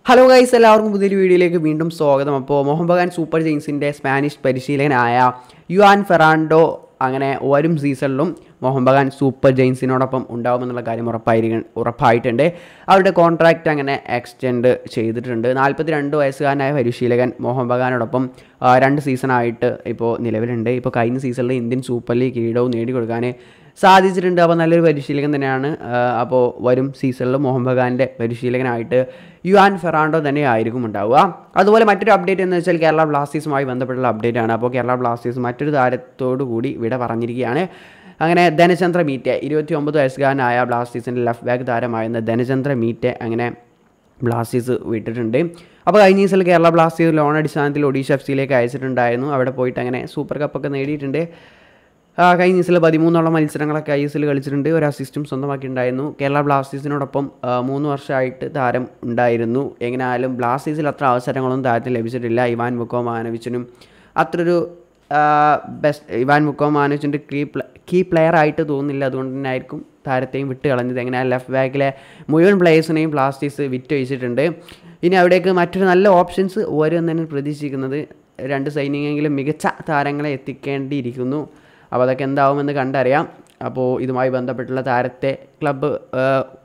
hello guys എല്ലാവർക്കും പുതിയൊരു വീഡിയോയിലേക്ക് വീണ്ടും സ്വാഗതം അപ്പോൾ മോഹൻ ബഗാൻ സൂപ്പർ ജെയിൻസിൻ്റെ സ്പാനിഷ് പരിശീലകനായ യുവാൻ ഫെറാൻഡോ അങ്ങനെ വരും സീസണിലും മോഹൻ ബഗാൻ സൂപ്പർ ജെയിൻസിനോടൊപ്പം ഉണ്ടാവുമെന്നുള്ള കാര്യം ഉറപ്പായിരിക്കും ഉറപ്പായിട്ടുണ്ട് അവരുടെ കോൺട്രാക്റ്റ് അങ്ങനെ എക്സ്റ്റെൻഡ് ചെയ്തിട്ടുണ്ട് നാൽപ്പത്തി രണ്ട് വയസ്സുകാരനായ പരിശീലകൻ മോഹൻ ബഗാനോടൊപ്പം ആ, രണ്ട് സീസണായിട്ട് ഇപ്പോൾ നിലവിലുണ്ട് ഇപ്പോൾ കഴിഞ്ഞ സീസണിൽ ഇന്ത്യൻ സൂപ്പർ ലീഗ് കിരീടവും നേടിക്കൊടുക്കാൻ സാധിച്ചിട്ടുണ്ട് അപ്പോൾ നല്ലൊരു പരിശീലകൻ തന്നെയാണ് ആ, അപ്പോൾ വരും സീസണിൽ മോഹൻ ബഗാൻ്റെ പരിശീലകനായിട്ട് യുവാൻ ഫെറാണ്ടോ തന്നെ ആയിരിക്കും ഉണ്ടാവുക അതുപോലെ മറ്റൊരു അപ്ഡേറ്റ് എന്ന് വെച്ചാൽ കേരള ബ്ലാസ്റ്റേഴ്സുമായി ബന്ധപ്പെട്ടുള്ള അപ്ഡേറ്റ് ആണ് അപ്പോൾ കേരള ബ്ലാസ്റ്റേഴ്സ് മറ്റൊരു താരത്തോടു കൂടി വിട പറഞ്ഞിരിക്കുകയാണ് അങ്ങനെ ധനചന്ദ്ര മീറ്റെ ഇരുപത്തി ഒമ്പത് വയസ്സുകാരനായ ബ്ലാസ്റ്റേഴ്സിൻ്റെ ലെഫ്റ്റ് ബാക്ക് താരമായിരുന്ന ധനചന്ദ്ര മീറ്റെ അങ്ങനെ ബ്ലാസ്റ്റേഴ്സ് വിട്ടിട്ടുണ്ട് അപ്പോൾ കഴിഞ്ഞ ദിവസം കേരള ബ്ലാസ്റ്റേഴ്സ് ലോൺ അടിസ്ഥാനത്തിൽ ഒഡീഷ എഫ് സിയിലേക്ക് അയച്ചിട്ടുണ്ടായിരുന്നു അവിടെ പോയിട്ട് അങ്ങനെ സൂപ്പർ കപ്പൊക്കെ നേടിയിട്ടുണ്ട് ആ, കഴിഞ്ഞ ദിവസം പതിമൂന്നോളം മത്സരങ്ങളൊക്കെ ഐ എസ് എൽ കളിച്ചിട്ടുണ്ട് ഒരു അസിസ്റ്റും സ്വന്തമാക്കിയിട്ടുണ്ടായിരുന്നു കേരള ബ്ലാസ്റ്റേഴ്സിനോടൊപ്പം ആ, മൂന്ന് വർഷമായിട്ട് താരം ഉണ്ടായിരുന്നു എങ്ങനെയായാലും ബ്ലാസ്റ്റേഴ്സിൽ അത്ര അവസരങ്ങളൊന്നും താരത്തിന് ലഭിച്ചിട്ടില്ല ഇവാൻ മുക്കോമാനവിച്ചിനും അത്രയൊരു ബെസ്റ്റ് ഇവാൻ മുക്കോമാനവിച്ചിൻ്റെ കീ പ്ല കീ പ്ലെയർ ആയിട്ട് തോന്നുന്നില്ല അതുകൊണ്ട് തന്നെ ആയിരിക്കും താരത്തെയും വിട്ട് കളഞ്ഞത് എങ്ങനെ ലെഫ്റ്റ് ബാക്കിലെ മുഴുവൻ പ്ലേയേഴ്സിനെയും ബ്ലാസ്റ്റേഴ്സ് വിറ്റൊഴിച്ചിട്ടുണ്ട് ഇനി അവിടേക്ക് മറ്റൊരു നല്ല ഓപ്ഷൻസ് വരും തന്നെ പ്രതീക്ഷിക്കുന്നത് രണ്ട് സൈനികെങ്കിലും മികച്ച താരങ്ങളെ എത്തിക്കേണ്ടിയിരിക്കുന്നു അപ്പോൾ അതൊക്കെ എന്താവുമെന്ന് കണ്ടറിയാം അപ്പോൾ ഇതുമായി ബന്ധപ്പെട്ടുള്ള താരത്തെ ക്ലബ്ബ്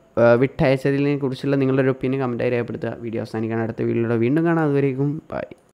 വിട്ടയച്ചതിനെ കുറിച്ചുള്ള നിങ്ങളുടെ ഒരു ഒപ്പീനിയൻ കമൻറ്റായി രേഖപ്പെടുത്തുക വീഡിയോ അവസാനിക്കാൻ അടുത്ത വീഡിയോയിലൂടെ വീണ്ടും കാണാം അതുവരേക്കും ബൈ